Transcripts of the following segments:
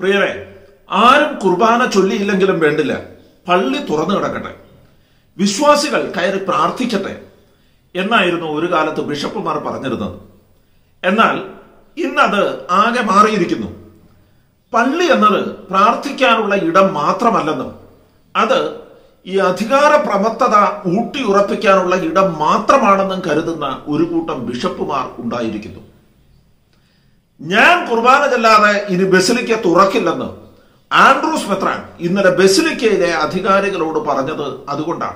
പ്രിയരെ ആരും കുർബാന ചൊല്ലിയില്ലെങ്കിലും വേണ്ടില്ല പള്ളി തുറന്നു കിടക്കട്ടെ വിശ്വാസികൾ കയറി പ്രാർത്ഥിക്കട്ടെ എന്നായിരുന്നു ഒരു കാലത്ത് ബിഷപ്പുമാർ പറഞ്ഞിരുന്നത് എന്നാൽ ഇന്നത് ആകെ മാറിയിരിക്കുന്നു പള്ളി എന്നത് പ്രാർത്ഥിക്കാനുള്ള ഇടം മാത്രമല്ലെന്നും അത് ഈ അധികാര പ്രമത്തത ഊട്ടിയുറപ്പിക്കാനുള്ള ഇടം മാത്രമാണെന്നും കരുതുന്ന ഒരു കൂട്ടം ബിഷപ്പുമാർ ഉണ്ടായിരിക്കുന്നു ഞാൻ കുർബാന ചെല്ലാതെ ഇനി ബസിലിക്ക തുറക്കില്ലെന്ന് ആൻഡ്രൂസ് മെത്രാൻ ഇന്നലെ ബസിലിക്കയിലെ അധികാരികളോട് പറഞ്ഞത് അതുകൊണ്ടാണ്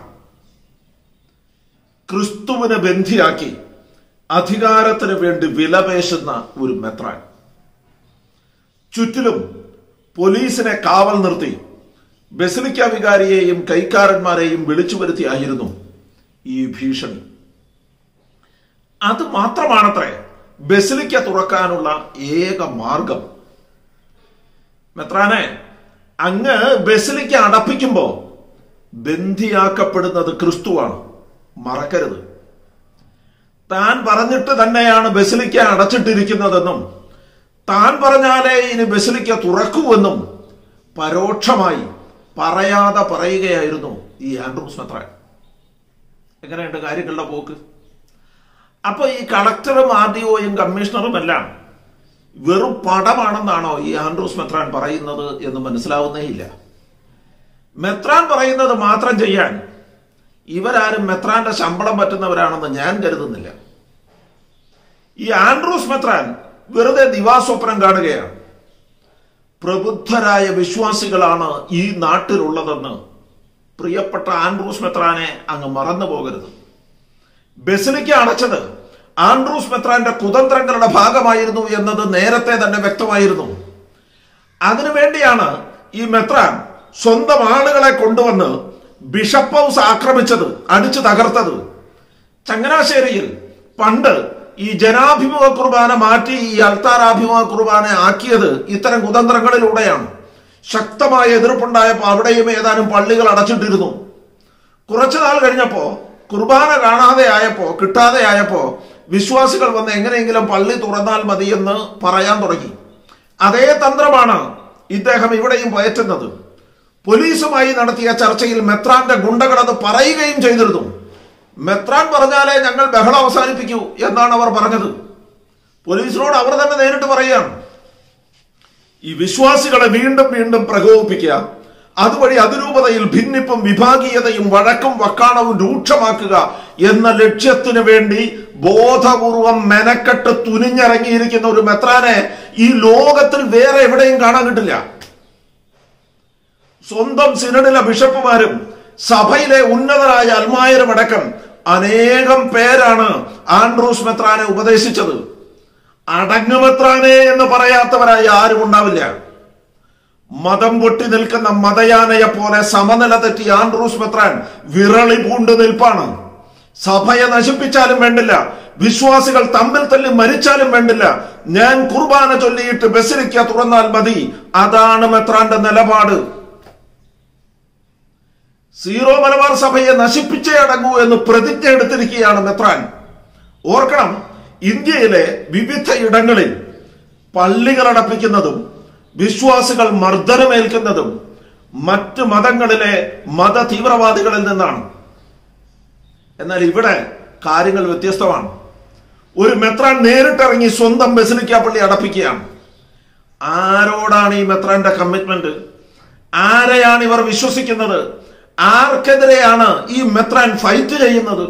ക്രിസ്തുവിനെ ബന്ധിയാക്കി അധികാരത്തിന് വേണ്ടി വിലപേശുന്ന ഒരു മെത്രാൻ ചുറ്റിലും പോലീസിനെ കാവൽ നിർത്തി ബസിലിക്ക വികാരിയെയും കൈക്കാരന്മാരെയും വിളിച്ചു വരുത്തിയായിരുന്നു ഈ ഭീഷണി അത് മാത്രമാണത്രേ ബസിലിക്ക തുറക്കാനുള്ള ഏക മാർഗം മെത്രാനെ അങ്ങ് ബസിലിക്ക അടപ്പിക്കുമ്പോ ബന്ധിയാക്കപ്പെടുന്നത് ക്രിസ്തുവാണ് മറക്കരുത് താൻ പറഞ്ഞിട്ട് തന്നെയാണ് ബസിലിക്ക അടച്ചിട്ടിരിക്കുന്നതെന്നും താൻ പറഞ്ഞാലേ ഇനി ബസിലിക്ക തുറക്കൂവെന്നും പരോക്ഷമായി പറയാതെ പറയുകയായിരുന്നു ഈ ആൻഡ്രൂസ് മെത്രാൻ എങ്ങനെയുണ്ട് കാര്യങ്ങളുടെ പോക്ക് അപ്പൊ ഈ കളക്ടറും ആർ ഡി ഒയും കമ്മീഷണറും എല്ലാം വെറും പടമാണെന്നാണോ ഈ ആൻഡ്രൂസ് മെത്രാൻ പറയുന്നത് എന്ന് മനസ്സിലാവുന്നേ ഇല്ല മെത്രാൻ പറയുന്നത് മാത്രം ചെയ്യാൻ ഇവരാരും മെത്രാന്റെ ശമ്പളം പറ്റുന്നവരാണെന്ന് ഞാൻ കരുതുന്നില്ല ഈ ആൻഡ്രൂസ് മെത്രാൻ വെറുതെ ദിവാസ്വപ്നം കാണുകയാണ് പ്രബുദ്ധരായ വിശ്വാസികളാണ് ഈ നാട്ടിലുള്ളതെന്ന് പ്രിയപ്പെട്ട ആൻഡ്രൂസ് മെത്രാനെ അങ്ങ് മറന്നു പോകരുത് ബസിലിക്ക അടച്ചത് ആൻഡ്രൂസ് മെത്രാന്റെ കുതന്ത്രങ്ങളുടെ ഭാഗമായിരുന്നു എന്നത് നേരത്തെ തന്നെ വ്യക്തമായിരുന്നു അതിനുവേണ്ടിയാണ് ഈ മെത്രാൻ സ്വന്തം ആളുകളെ കൊണ്ടുവന്ന് ബിഷപ്പ് ഹൗസ് ആക്രമിച്ചത് അടിച്ചു തകർത്തത് ചങ്ങനാശ്ശേരിയിൽ പണ്ട് ഈ ജനാഭിമുഖ കുർബാന മാറ്റി ഈ അൽത്താരാഭിമുഖ കുർബാന ആക്കിയത് ഇത്തരം കുതന്ത്രങ്ങളിലൂടെയാണ് ശക്തമായ എതിർപ്പുണ്ടായപ്പോൾ അവിടെയും ഏതാനും പള്ളികൾ അടച്ചിട്ടിരുന്നു കുറച്ചു നാൾ കഴിഞ്ഞപ്പോ കുർബാന കാണാതെ ആയപ്പോ കിട്ടാതെ ആയപ്പോ വിശ്വാസികൾ വന്ന് എങ്ങനെയെങ്കിലും പള്ളി തുറന്നാൽ മതിയെന്ന് പറയാൻ തുടങ്ങി അതേ തന്ത്രമാണ് ഇദ്ദേഹം ഇവിടെയും പയറ്റുന്നത് പോലീസുമായി നടത്തിയ ചർച്ചയിൽ മെത്രാന്റെ ഗുണ്ടകൾ അത് പറയുകയും ചെയ്തിരുന്നു മെത്രാൻ പറഞ്ഞാലേ ഞങ്ങൾ ബഹളം അവസാനിപ്പിക്കൂ എന്നാണ് അവർ പറഞ്ഞത് പോലീസിനോട് അവർ തന്നെ നേരിട്ട് പറയുകയാണ് ഈ വിശ്വാസികളെ വീണ്ടും വീണ്ടും പ്രകോപിപ്പിക്കുക അതുവഴി അതിരൂപതയിൽ ഭിന്നിപ്പും വിഭാഗീയതയും വഴക്കും വക്കാണവും രൂക്ഷമാക്കുക എന്ന ലക്ഷ്യത്തിനു വേണ്ടി ബോധപൂർവം മെനക്കെട്ട് തുനിഞ്ഞിറങ്ങിയിരിക്കുന്ന ഒരു മെത്രാനെ ഈ ലോകത്തിൽ വേറെ എവിടെയും കാണാൻ കിട്ടില്ല സ്വന്തം സിനഡിലെ ബിഷപ്പുമാരും സഭയിലെ ഉന്നതരായ അൽമായരും അടക്കം അനേകം പേരാണ് ആൻഡ്രൂസ് മെത്രാനെ ഉപദേശിച്ചത് അടങ്ങുമെത്രാനെ എന്ന് പറയാത്തവരായി ആരും ഉണ്ടാവില്ല മതം പൊട്ടി നിൽക്കുന്ന മതയാനയെ പോലെ സമനില തെറ്റി ആൻഡ്രൂസ് മെത്രാൻ വിരളി പൂണ്ട് നിൽപ്പാണ് സഭയെ നശിപ്പിച്ചാലും വേണ്ടില്ല വിശ്വാസികൾ തമ്മിൽ തല്ലി മരിച്ചാലും വേണ്ടില്ല ഞാൻ കുർബാന ചൊല്ലിയിട്ട് ബസിലിക്ക തുറന്നാൽ മതി അതാണ് മെത്രാന്റെ നിലപാട് സീറോ മലബാർ സഭയെ നശിപ്പിച്ചേ അടങ്ങൂ എന്ന് പ്രതിജ്ഞ എടുത്തിരിക്കുകയാണ് മെത്രാൻ ഓർക്കണം ഇന്ത്യയിലെ വിവിധ ഇടങ്ങളിൽ പള്ളികൾ അടപ്പിക്കുന്നതും വിശ്വാസികൾ മർദ്ദനമേൽക്കുന്നതും മറ്റ് മതങ്ങളിലെ മത തീവ്രവാദികളിൽ നിന്നാണ് എന്നാൽ ഇവിടെ കാര്യങ്ങൾ വ്യത്യസ്തമാണ് ഒരു മെത്രാൻ നേരിട്ടിറങ്ങി സ്വന്തം ബസിലിക്ക പള്ളി അടപ്പിക്കുകയാണ് ആരോടാണ് ഈ മെത്രാന്റെ കമ്മിറ്റ്മെന്റ് ആരെയാണ് ഇവർ വിശ്വസിക്കുന്നത് ആർക്കെതിരെയാണ് ഈ മെത്രാൻ ഫൈറ്റ് ചെയ്യുന്നത്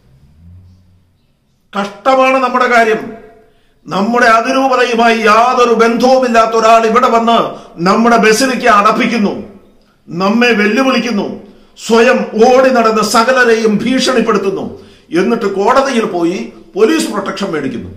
കഷ്ടമാണ് നമ്മുടെ കാര്യം നമ്മുടെ അതിരൂപതയുമായി യാതൊരു ബന്ധവുമില്ലാത്ത ഒരാൾ ഇവിടെ വന്ന് നമ്മുടെ ബസിലിക്ക അടപ്പിക്കുന്നു നമ്മെ വെല്ലുവിളിക്കുന്നു സ്വയം ഓടി നടന്ന് സകലരെയും ഭീഷണിപ്പെടുത്തുന്നു എന്നിട്ട് കോടതിയിൽ പോയി പോലീസ് പ്രൊട്ടക്ഷൻ മേടിക്കുന്നു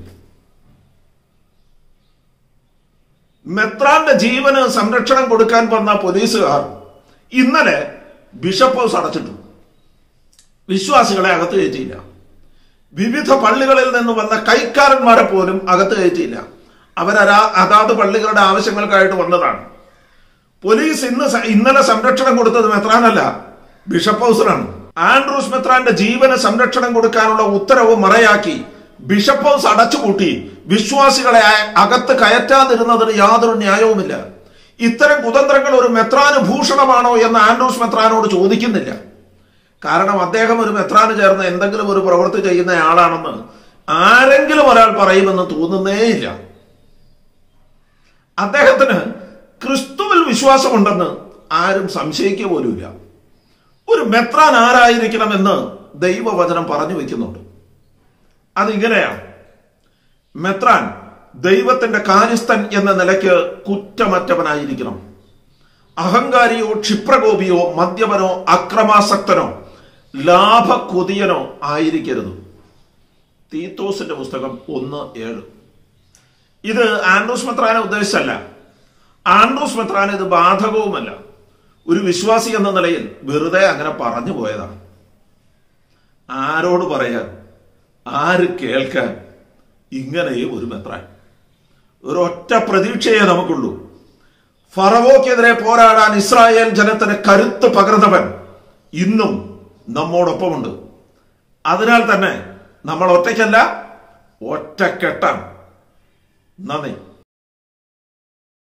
മെത്രാന്റെ ജീവന് സംരക്ഷണം കൊടുക്കാൻ വന്ന പോലീസുകാർ ഇന്നലെ ബിഷപ്പ് ഹൗസ് അടച്ചിട്ടു വിശ്വാസികളെ അകത്ത് കയറ്റിയില്ല വിവിധ പള്ളികളിൽ നിന്ന് വന്ന കൈക്കാരന്മാരെ പോലും അകത്ത് കയറ്റിയില്ല അവരരാ അതാത് പള്ളികളുടെ ആവശ്യങ്ങൾക്കായിട്ട് വന്നതാണ് പോലീസ് ഇന്ന് സ- ഇന്നലെ സംരക്ഷണം കൊടുത്തത് മെത്രാനല്ല ബിഷപ്പ് ഹൗസിനാണ് ആൻഡ്രൂസ് മെത്രാന്റെ ജീവന് സംരക്ഷണം കൊടുക്കാനുള്ള ഉത്തരവ് മറയാക്കി ബിഷപ്പ് ഹൗസ് അടച്ചുപൂട്ടി വിശ്വാസികളെ അ- അകത്ത് കയറ്റാതിരുന്നതിന് യാതൊരു ന്യായവുമില്ല ഇത്തരം കുതന്ത്രങ്ങൾ ഒരു മെത്രാന് ഭൂഷണമാണോ എന്ന് ആൻഡ്രൂസ് മെത്രാനോട് ചോദിക്കുന്നില്ല കാരണം അദ്ദേഹം ഒരു മെത്രാന് ചേർന്ന് എന്തെങ്കിലും ഒരു പ്രവൃത്തി ചെയ്യുന്ന ആളാണെന്ന് ആരെങ്കിലും ഒരാൾ പറയുമെന്ന് തോന്നുന്നേയില്ല അദ്ദേഹത്തിന് ക്രിസ്തുവിൽ വിശ്വാസമുണ്ടെന്ന് ആരും സംശയിക്കുക പോലുമില്ല ഒരു മെത്രാൻ ആരായിരിക്കണമെന്ന് ദൈവവചനം പറഞ്ഞു വെക്കുന്നുണ്ട് അതിങ്ങനെയാണ് മെത്രാൻ ദൈവത്തിന്റെ കാര്യസ്ഥൻ എന്ന നിലയ്ക്ക് കുറ്റമറ്റവനായിരിക്കണം അഹങ്കാരിയോ ക്ഷിപ്രകോപിയോ മദ്യപനോ അക്രമാസക്തനോ ലാഭകൊതിയനോ ആയിരിക്കരുത് തീത്തോസിന്റെ പുസ്തകം ഒന്ന് ഏഴ് ഇത് ആൻഡ്രൂസ് മെത്രാനെ ഉദ്ദേശിച്ചല്ല ആൻഡ്രൂസ് മെത്രാന് ഇത് ബാധകവുമല്ല ഒരു വിശ്വാസി എന്ന നിലയിൽ വെറുതെ അങ്ങനെ പറഞ്ഞു പോയതാണ് ആരോട് പറയാൻ ആര് കേൾക്കാൻ ഇങ്ങനെയും ഒരു മെത്രാൻ ഒരൊറ്റ പ്രതീക്ഷയെ നമുക്കുള്ളൂ ഫറവോക്കെതിരെ പോരാടാൻ ഇസ്രായേൽ ജനത്തിന് കരുത്ത് പകർന്നവൻ ഇന്നും നമ്മോടൊപ്പമുണ്ട് അതിനാൽ തന്നെ നമ്മൾ ഒറ്റയ്ക്കല്ല ഒറ്റക്കെട്ടാണ് നന്ദി